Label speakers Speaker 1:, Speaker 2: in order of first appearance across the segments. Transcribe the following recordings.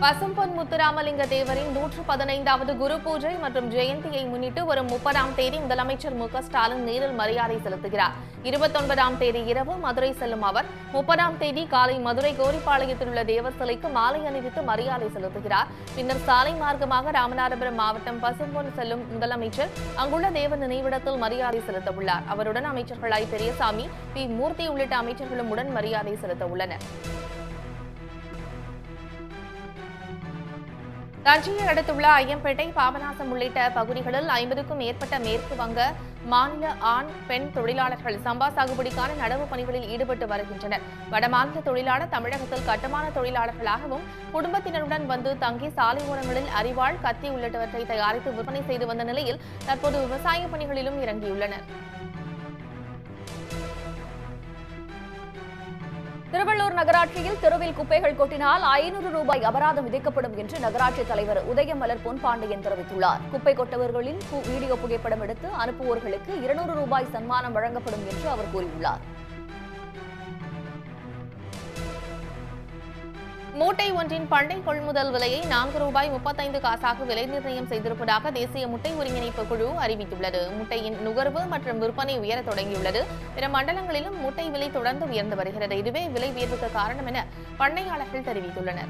Speaker 1: பசும்பொன் முத்துராமலிங்க தேவரின் நூற்று பதினைந்தாவது குரு பூஜை மற்றும் ஜெயந்தியை முன்னிட்டு வரும் முப்பதாம் தேதி முதலமைச்சர் மு க ஸ்டாலின் நேரில் மரியாதை செலுத்துகிறார் இருபத்தொன்பதாம் தேதி இரவு மதுரை செல்லும் அவர் முப்பதாம் தேதி காலை மதுரை கோரிப்பாளையத்தில் உள்ள தேவர் சிலைக்கு மாலை அணிவித்து மரியாதை செலுத்துகிறார் பின்னர் சாலை மார்க்கமாக ராமநாதபுரம் மாவட்டம் பசும்பொன் செல்லும் முதலமைச்சர் அங்குள்ள தேவர் நினைவிடத்தில் மரியாதை செலுத்த உள்ளார் அவருடன் அமைச்சர்கள் ஐ பெரியசாமி பி மூர்த்தி உள்ளிட்ட அமைச்சர்களும் உடன் மரியாதை செலுத்த உள்ளனர் தஞ்சையை அடுத்துள்ள ஐயம்பேட்டை பாபநாசம் உள்ளிட்ட பகுதிகளில் ஐம்பதுக்கும் மேற்பட்ட மேற்கு வங்க மாநில ஆண் பெண் தொழிலாளர்கள் சம்பா சாகுபடிக்கான நடவு பணிகளில் ஈடுபட்டு வருகின்றனர் வடமாநில தொழிலாளர் தமிழகத்தில் கட்டுமான தொழிலாளர்களாகவும் குடும்பத்தினருடன் வந்து தங்கி சாலை ஓரங்களில் அரிவாள் கத்தி உள்ளிட்டவற்றை தயாரித்து விற்பனை செய்து வந்த நிலையில் தற்போது விவசாய பணிகளிலும் இறங்கியுள்ளனர்
Speaker 2: திருவள்ளூர் நகராட்சியில் தெருவில் குப்பைகள் கொட்டினால் ஐநூறு ரூபாய் அபராதம் விதிக்கப்படும் என்று நகராட்சி தலைவர் உதயமலர் பொன்பாண்டியன் தெரிவித்துள்ளார் குப்பை கொட்டவர்களின் கு- வீடியோ புகைப்படம் எடுத்து அனுப்புவோர்களுக்கு இருநூறு ரூபாய் சன்மானம் வழங்கப்படும் என்று அவர் கூறியுள்ளார்
Speaker 1: மூட்டை ஒன்றின் பண்டை கொள்முதல் விலையை நான்கு ரூபாய் முப்பத்தைந்து காசாக விலை நிர்ணயம் செய்திருப்பதாக தேசிய முட்டை ஒருங்கிணைப்பு குழு அறிவித்துள்ளது முட்டையின் நுகர்வு மற்றும் விற்பனை உயரத் தொடங்கியுள்ளது பிற மண்டலங்களிலும் முட்டை விலை தொடர்ந்து உயர்ந்து வருகிறது இதுவே விலை உயர்வுக்கு காரணம் என பண்ணையாளர்கள் தெரிவித்துள்ளனர்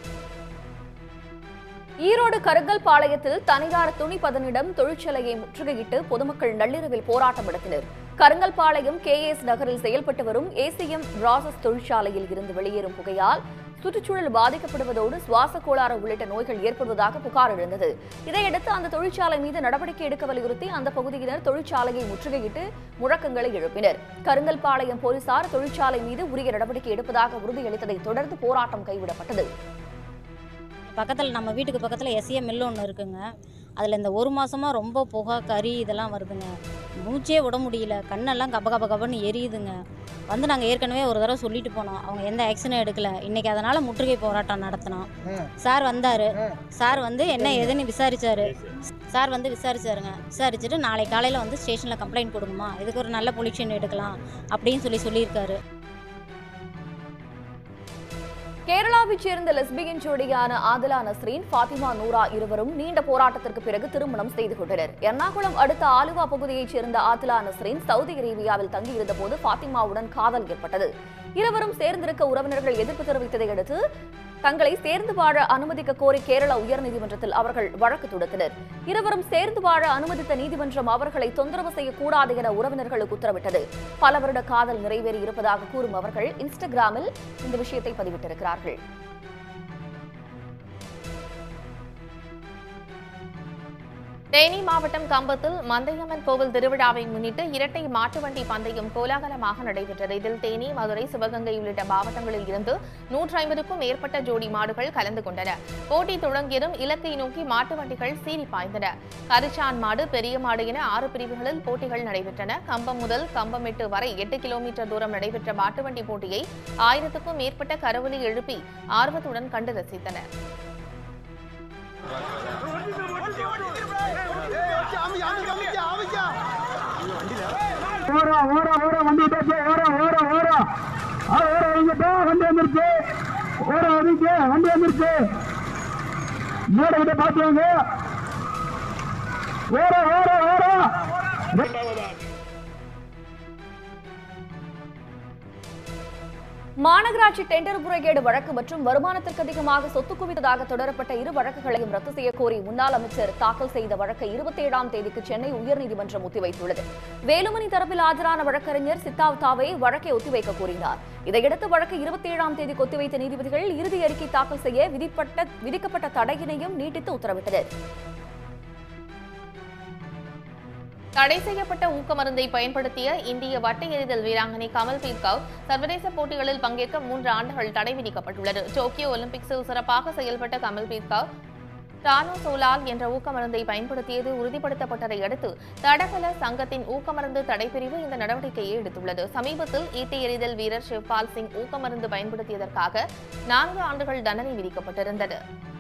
Speaker 2: ஈரோடு கருங்கல் பாளையத்தில் தனியார் துணி பதனிடம் தொழிற்சாலையை முற்றுகையிட்டு பொதுமக்கள் நள்ளிரவில் போராட்டம் நடத்தினர் கருங்கல் பாளையம் கே எஸ் நகரில் செயல்பட்டு வரும் ஏசிஎம் ப்ராசஸ் தொழிற்சாலையில் இருந்து வெளியேறும் புகையால் சுற்றுச்சூழல் பாதிக்கப்படுவதோடு சுவாச கோளாறு உள்ளிட்ட நோய்கள் ஏற்படுவதாக புகார் எழுந்தது இதையடுத்து அந்த தொழிற்சாலை மீது நடவடிக்கை எடுக்க வலியுறுத்தி அந்த பகுதியினர் தொழிற்சாலையை முற்றுகையிட்டு முழக்கங்களை எழுப்பினர் கருங்கல்பாளையம் போலீசார் தொழிற்சாலை மீது உரிய நடவடிக்கை எடுப்பதாக உறுதியளித்ததை தொடர்ந்து போராட்டம் கைவிடப்பட்டது
Speaker 3: பக்கத்தில் நம்ம வீட்டுக்கு பக்கத்தில் எஸ்ஏ மில் ஒன்று இருக்குங்க அதில் இந்த ஒரு மாதமாக ரொம்ப புகை கறி இதெல்லாம் வருதுங்க மூச்சே விட முடியல கண்ணெல்லாம் கப கப கபன்னு எரியுதுங்க வந்து நாங்கள் ஏற்கனவே ஒரு தடவை சொல்லிட்டு போனோம் அவங்க எந்த ஆக்ஷனும் எடுக்கல இன்றைக்கி அதனால் முற்றுகை போராட்டம் நடத்தினோம் சார் வந்தார் சார் வந்து என்ன ஏதுன்னு விசாரிச்சாரு சார் வந்து விசாரிச்சாருங்க விசாரிச்சுட்டு நாளை காலையில் வந்து ஸ்டேஷனில் கம்ப்ளைண்ட் கொடுங்கம்மா இதுக்கு ஒரு நல்ல பொலிஷன் எடுக்கலாம் அப்படின்னு சொல்லி சொல்லியிருக்காரு
Speaker 2: கேரளாவைச் சேர்ந்த லெஸ்பியன் ஜோடியான ஆதிலா நஸ்ரீன் ஃபாத்திமா நூரா இருவரும் நீண்ட போராட்டத்திற்கு பிறகு திருமணம் செய்து கொண்டனர் எர்ணாகுளம் அடுத்த ஆலுவா பகுதியைச் சேர்ந்த ஆதிலா நஸ்ரீன் சவுதி அரேபியாவில் தங்கியிருந்த போது ஃபாத்திமாவுடன் காதல் ஏற்பட்டது இருவரும் சேர்ந்திருக்க உறவினர்கள் எதிர்ப்பு தெரிவித்ததை அடுத்து தங்களை சேர்ந்து வாழ அனுமதிக்க கோரி கேரள உயர்நீதிமன்றத்தில் அவர்கள் வழக்கு தொடுத்தனர் இருவரும் சேர்ந்து வாழ அனுமதித்த நீதிமன்றம் அவர்களை தொந்தரவு செய்யக்கூடாது என உறவினர்களுக்கு உத்தரவிட்டது பல வருட காதல் நிறைவேறி இருப்பதாக கூறும் அவர்கள் இன்ஸ்டாகிராமில் இந்த விஷயத்தை பதிவிட்டிருக்கிறார்கள்
Speaker 1: தேனி மாவட்டம் கம்பத்தில் மந்தையம்மன் கோவில் திருவிழாவை முன்னிட்டு இரட்டை மாட்டு வண்டி பந்தயம் கோலாகலமாக நடைபெற்றது இதில் தேனி மதுரை சிவகங்கை உள்ளிட்ட மாவட்டங்களில் இருந்து நூற்றி ஐம்பதுக்கும் மேற்பட்ட ஜோடி மாடுகள் கலந்து கொண்டன போட்டி தொடங்கியதும் இலக்கை நோக்கி மாட்டு வண்டிகள் சீறி பாய்ந்தன கரிச்சான் மாடு பெரிய மாடு என ஆறு பிரிவுகளில் போட்டிகள் நடைபெற்றன கம்பம் முதல் கம்பமெட்டு வரை எட்டு கிலோமீட்டர் தூரம் நடைபெற்ற மாட்டு வண்டி போட்டியை ஆயிரத்துக்கும் மேற்பட்ட கரவொலி எழுப்பி ஆர்வத்துடன் கண்டு ரசித்தனர்
Speaker 4: ஓரம் ஓரம் ஓரம் வண்டி விட்டாச்சு ஓரம் ஓரம் ஓரம் ஆ, ஓரம் வைங்கப்பா வண்டி வந்துருச்சு ஓரம் ஒதுங்க வண்டி வந்துருச்சு மேடை கிட்ட பாத்துவாங்க ஓரம் ஓரம் ஓரம்
Speaker 2: மாநகராட்சி டெண்டர் முறைகேடு வழக்கு மற்றும் வருமானத்திற்கு அதிகமாக சொத்து குவித்ததாக தொடரப்பட்ட இரு வழக்குகளையும் ரத்து செய்ய கோரி முன்னாள் அமைச்சர் தாக்கல் செய்த வழக்கை இருபத்தி ஏழாம் தேதிக்கு சென்னை உயர்நீதிமன்றம் ஒத்திவைத்துள்ளது வேலுமணி தரப்பில் ஆஜரான வழக்கறிஞர் சித்தாவ் தாவே வழக்கை ஒத்திவைக்க கோரினார் இதையடுத்து வழக்கை இருபத்தி ஏழாம் தேதிக்கு ஒத்திவைத்த நீதிபதிகள் இறுதி அறிக்கை தாக்கல் செய்ய விதிப்பட்ட விதிக்கப்பட்ட தடையினையும் நீட்டித்து உத்தரவிட்டனர்
Speaker 1: தடை செய்யப்பட்ட ஊக்க மருந்தை பயன்படுத்திய இந்திய வட்ட எறிதல் வீராங்கனை கமல்பீத் கவுர் சர்வதேச போட்டிகளில் பங்கேற்க மூன்று ஆண்டுகள் தடை விதிக்கப்பட்டுள்ளது டோக்கியோ ஒலிம்பிக்ஸில் சிறப்பாக செயல்பட்ட கமல்பீத் கவுர் டானோசோலால் என்ற ஊக்கமருந்தை பயன்படுத்தியது உறுதிப்படுத்தப்பட்டதை அடுத்து தடகள சங்கத்தின் ஊக்கமருந்து தடைப்பிரிவு இந்த நடவடிக்கையை எடுத்துள்ளது சமீபத்தில் ஈட்டி எறிதல் வீரர் சிவ்பால் சிங் ஊக்கமருந்து பயன்படுத்தியதற்காக நான்கு ஆண்டுகள் தண்டனை விதிக்கப்பட்டிருந்தது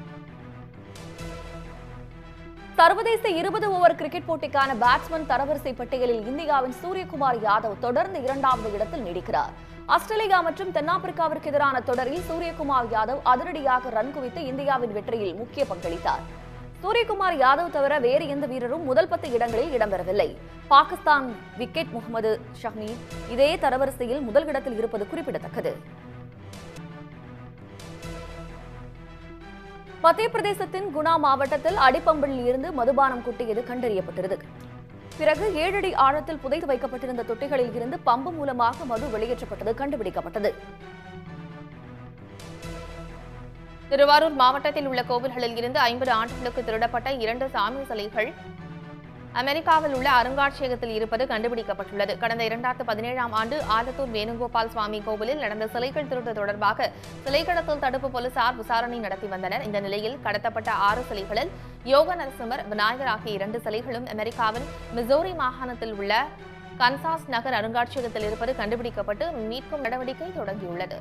Speaker 2: சர்வதேச இருபது ஓவர் கிரிக்கெட் போட்டிக்கான பேட்ஸ்மேன் தரவரிசை பட்டியலில் இந்தியாவின் சூரியகுமார் யாதவ் தொடர்ந்து இரண்டாவது இடத்தில் நீடிக்கிறார் ஆஸ்திரேலியா மற்றும் தென்னாப்பிரிக்காவிற்கு எதிரான தொடரில் சூரியகுமார் யாதவ் அதிரடியாக ரன் குவித்து இந்தியாவின் வெற்றியில் முக்கிய பங்களித்தார் சூரியகுமார் யாதவ் தவிர வேறு எந்த வீரரும் முதல் பத்து இடங்களில் இடம்பெறவில்லை பாகிஸ்தான் விக்கெட் முகமது ஷமி இதே தரவரிசையில் முதல் இடத்தில் இருப்பது குறிப்பிடத்தக்கது மத்திய பிரதேசத்தின் குணா மாவட்டத்தில் அடிப்பம்பில் இருந்து மதுபானம் கொட்டியது கண்டறியப்பட்டது பிறகு ஏழடி ஆழத்தில் புதைத்து வைக்கப்பட்டிருந்த தொட்டிகளில் இருந்து பம்பு மூலமாக மது வெளியேற்றப்பட்டது கண்டுபிடிக்கப்பட்டது
Speaker 1: திருவாரூர் மாவட்டத்தில் உள்ள கோவில்களில் இருந்து ஐம்பது ஆண்டுகளுக்கு திருடப்பட்ட இரண்டு சாமி சிலைகள் அமெரிக்காவில் உள்ள அருங்காட்சியகத்தில் இருப்பது கண்டுபிடிக்கப்பட்டுள்ளது கடந்த இரண்டாயிரத்து பதினேழாம் ஆண்டு ஆலத்தூர் வேணுகோபால் சுவாமி கோவிலில் நடந்த சிலைகள் திருட்டு தொடர்பாக சிலை கடத்தல் தடுப்பு போலீசார் விசாரணை நடத்தி வந்தனர் இந்த நிலையில் கடத்தப்பட்ட ஆறு சிலைகளில் யோக நரசிம்மர் விநாயகர் ஆகிய இரண்டு சிலைகளும் அமெரிக்காவின் மிசோரி மாகாணத்தில் உள்ள கன்சாஸ் நகர் அருங்காட்சியகத்தில் இருப்பது கண்டுபிடிக்கப்பட்டு மீட்கும் நடவடிக்கை தொடங்கியுள்ளது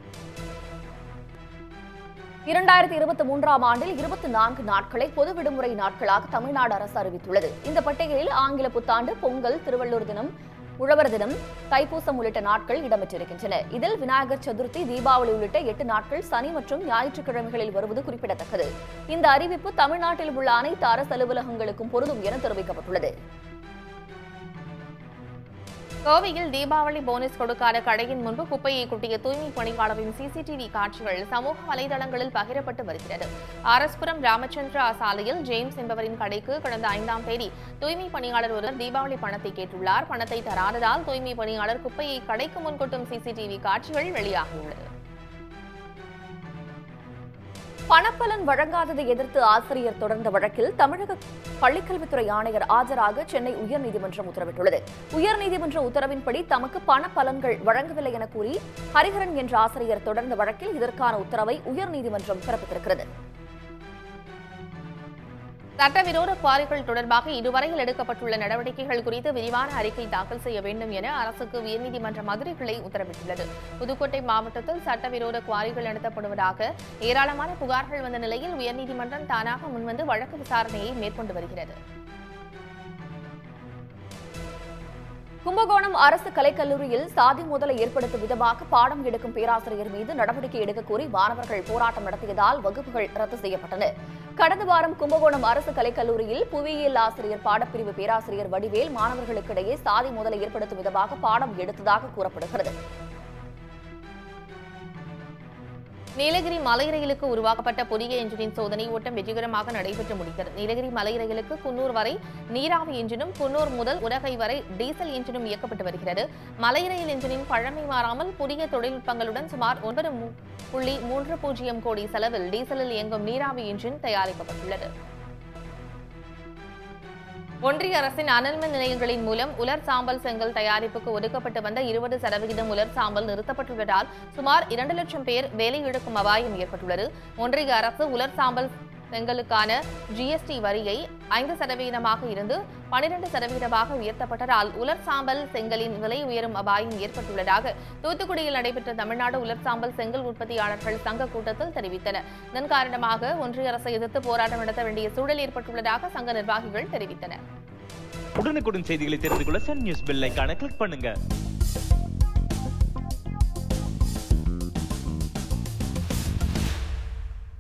Speaker 2: இரண்டாயிரத்தி இருபத்தி மூன்றாம் ஆண்டில் இருபத்தி நான்கு நாட்களை பொது விடுமுறை நாட்களாக தமிழ்நாடு அரசு அறிவித்துள்ளது இந்த பட்டியலில் ஆங்கில புத்தாண்டு பொங்கல் திருவள்ளூர் தினம் உழவர் தினம் தைப்பூசம் உள்ளிட்ட நாட்கள் இடம்பெற்றிருக்கின்றன இதில் விநாயகர் சதுர்த்தி தீபாவளி உள்ளிட்ட எட்டு நாட்கள் சனி மற்றும் ஞாயிற்றுக்கிழமைகளில் வருவது குறிப்பிடத்தக்கது இந்த அறிவிப்பு தமிழ்நாட்டில் உள்ள அனைத்து அரசு அலுவலகங்களுக்கும் பொருந்தும் என தெரிவிக்கப்பட்டுள்ளது
Speaker 1: கோவையில் தீபாவளி போனஸ் கொடுக்காத கடையின் முன்பு குப்பையை கொட்டிய தூய்மை பணியாளரின் சிசிடிவி காட்சிகள் சமூக வலைதளங்களில் பகிரப்பட்டு வருகிறது ஆர்எஸ்புரம் ராமச்சந்திரா சாலையில் ஜேம்ஸ் என்பவரின் கடைக்கு கடந்த ஐந்தாம் தேதி தூய்மை பணியாளர் ஒருவர் தீபாவளி பணத்தை கேட்டுள்ளார் பணத்தை தராததால் தூய்மை பணியாளர் குப்பையை கடைக்கு முன் கொட்டும் சிசிடிவி காட்சிகள் வெளியாகியுள்ளது
Speaker 2: பணப்பலன் வழங்காததை எதிர்த்து ஆசிரியர் தொடர்ந்த வழக்கில் தமிழக பள்ளிக்கல்வித்துறை ஆணையர் ஆஜராக சென்னை உயர்நீதிமன்றம் உத்தரவிட்டுள்ளது உயர்நீதிமன்ற உத்தரவின்படி தமக்கு பண பலன்கள் வழங்கவில்லை என கூறி ஹரிஹரன் என்ற ஆசிரியர் தொடர்ந்த வழக்கில் இதற்கான உத்தரவை உயர்நீதிமன்றம் பிறப்பித்திருக்கிறது
Speaker 1: சட்டவிரோத குவாரிகள் தொடர்பாக இதுவரையில் எடுக்கப்பட்டுள்ள நடவடிக்கைகள் குறித்து விரிவான அறிக்கை தாக்கல் செய்ய வேண்டும் என அரசுக்கு உயர்நீதிமன்ற மதுரை கிளை உத்தரவிட்டுள்ளது புதுக்கோட்டை மாவட்டத்தில் சட்டவிரோத குவாரிகள் நடத்தப்படுவதாக ஏராளமான புகார்கள் வந்த நிலையில் உயர்நீதிமன்றம் தானாக முன்வந்து வழக்கு விசாரணையை மேற்கொண்டு வருகிறது
Speaker 2: கும்பகோணம் அரசு கலைக்கல்லூரியில் சாதி மோதலை ஏற்படுத்தும் விதமாக பாடம் எடுக்கும் பேராசிரியர் மீது நடவடிக்கை எடுக்க கோரி மாணவர்கள் போராட்டம் நடத்தியதால் வகுப்புகள் ரத்து செய்யப்பட்டன கடந்த வாரம் கும்பகோணம் அரசு கலைக்கல்லூரியில் புவியியல் ஆசிரியர் பாடப்பிரிவு பேராசிரியர் வடிவேல் மாணவர்களுக்கிடையே சாதி மோதலை ஏற்படுத்தும் விதமாக பாடம் எடுத்ததாக கூறப்படுகிறது
Speaker 1: நீலகிரி மலை ரயிலுக்கு உருவாக்கப்பட்ட புதிய என்ஜினின் சோதனை ஓட்டம் வெற்றிகரமாக நடைபெற்று முடிகிறது நீலகிரி மலை ரயிலுக்கு குன்னூர் வரை நீராவி என்ஜினும் குன்னூர் முதல் உதகை வரை டீசல் என்ஜினும் இயக்கப்பட்டு வருகிறது மலை ரயில் என்ஜினின் பழமை மாறாமல் புதிய தொழில்நுட்பங்களுடன் சுமார் ஒன்பது மு- புள்ளி மூன்று பூஜ்ஜியம் கோடி செலவில் டீசலில் இயங்கும் நீராவி என்ஜின் தயாரிக்கப்பட்டுள்ளது ஒன்றிய அரசின் அனல்மின் நிலையங்களின் மூலம் உலர் சாம்பல் செங்கல் தயாரிப்புக்கு ஒதுக்கப்பட்டு வந்த இருபது சதவிகிதம் உலர் சாம்பல் நிறுத்தப்பட்டுள்ளதால் சுமார் இரண்டு லட்சம் பேர் வேலை இழக்கும் அபாயம் ஏற்பட்டுள்ளது ஒன்றிய அரசு உலர் சாம்பல் செங்கலுக்கான ஜிஎஸ்டி வரியை ஐந்து சதவீதமாக இருந்து பனிரெண்டு சதவீதமாக உயர்த்தப்பட்டதால் உலர் சாம்பல் செங்கலின் விலை உயரும் அபாயம் ஏற்பட்டுள்ளதாக தூத்துக்குடியில் நடைபெற்ற தமிழ்நாடு உலர் சாம்பல் செங்கல் உற்பத்தியாளர்கள் சங்க கூட்டத்தில் தெரிவித்தனர் இதன் காரணமாக ஒன்றிய அரசை எதிர்த்து போராட்டம் நடத்த வேண்டிய சூழல் ஏற்பட்டுள்ளதாக சங்க நிர்வாகிகள் தெரிவித்தனர்
Speaker 5: உடனுக்குடன் செய்திகளை தெரிந்து கொள்ள சன் நியூஸ் பெல் ஐகானை கிளிக் பண்ணுங்க